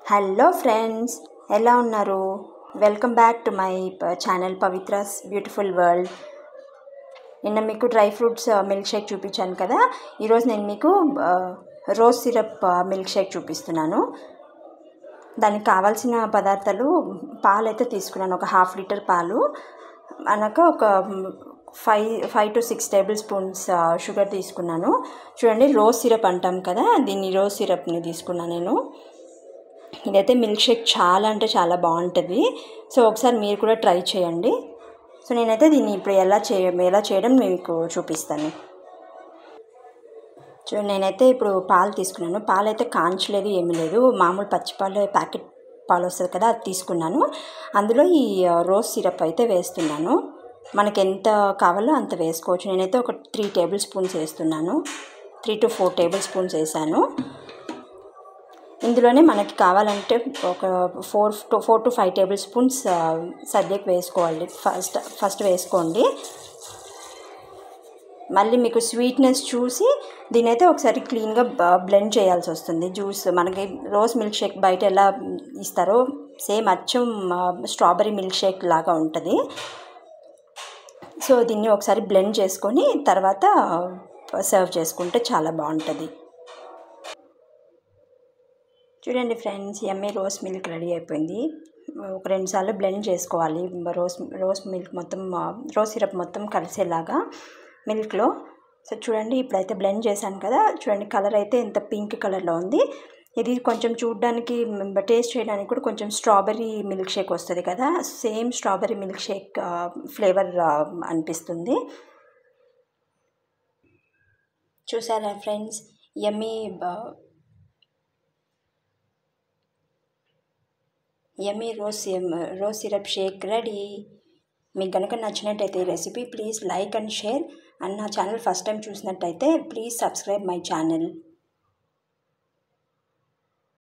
hello friends ఎలా ఉన్నారు welcome back to my channel Pavitra's beautiful world నిన్న మీకు డ్రై ఫ్రూట్స్ మిల్క్ షేక్ చూపించాను కదా ఈరోజు నేను మీకు రోజ్ సిరప్ మిల్క్ షేక్ చూపిస్తున్నాను దానికి కావాల్సిన పదార్థాలు పాలు అయితే తీసుకున్నాను ఒక హాఫ్ లీటర్ పాలు అనక ఒక five five to six tablespoons sugar తీసుకున్నాను చూడండి రోజ్ సిరప్ అంటాం కదా దీన్ని రోజ్ సిరప్ని తీసుకున్నాను నేను ఇదైతే మిల్క్ షేక్ చాలా అంటే చాలా బాగుంటుంది సో ఒకసారి మీరు కూడా ట్రై చేయండి సో నేనైతే దీన్ని ఇప్పుడు ఎలా చే ఎలా చేయడం మీకు చూపిస్తాను చూడండి నేనైతే ఇప్పుడు పాలు తీసుకున్నాను పాలు అయితే కాంచలేదు ఏమీ లేదు మామూలు పచ్చిపాలు ప్యాకెట్ పాలు వస్తుంది కదా అది తీసుకున్నాను అందులో ఈ రోజ్ సిరప్ అయితే వేస్తున్నాను మనకి ఎంత కావాలో అంత వేసుకోవచ్చు నేనైతే ఒక త్రీ టేబుల్ స్పూన్స్ వేస్తున్నాను three to four tablespoons వేసాను ఇందులోనే మనకి కావాలంటే ఒక four to four to five tablespoons సద్యకు వేసుకోవాలి ఫస్ట్ ఫస్ట్ వేసుకోండి మళ్ళీ మీకు స్వీట్నెస్ చూసి దీని అయితే ఒకసారి క్లీన్గా బ్లెండ్ చేయాల్సి వస్తుంది జ్యూస్ మనకి రోజ్ మిల్క్ షేక్ బయట ఎలా ఇస్తారో సేమ్ అచ్చం స్ట్రాబెరీ మిల్క్ షేక్ లాగా ఉంటుంది సో దీన్ని ఒకసారి బ్లెండ్ చేసుకొని తర్వాత సర్వ్ చేసుకుంటే చాలా బాగుంటుంది చూడండి ఫ్రెండ్స్ ఎమ్మె రోస్ మిల్క్ రెడీ అయిపోయింది ఒక రెండు సార్లు బ్లెండ్ చేసుకోవాలి రోస్ రోస్ మిల్క్ మొత్తం రోస్ సిరప్ మొత్తం కలిసేలాగా మిల్క్లో సో చూడండి ఇప్పుడైతే బ్లెండ్ చేశాను కదా చూడండి కలర్ అయితే ఎంత పింక్ కలర్లో ఉంది ఇది కొంచెం చూడడానికి టేస్ట్ చేయడానికి కూడా కొంచెం స్ట్రాబెర్రీ మిల్క్ షేక్ వస్తుంది కదా same strawberry milkshake flavour అనిపిస్తుంది చూసారా friends yummy yummy rose rose syrup shake ready మీకు కనుక నచ్చినట్టయితే ఈ recipe please like and share and నా ఛానల్ ఫస్ట్ టైం చూసినట్టయితే ప్లీజ్ సబ్స్క్రైబ్ మై ఛానల్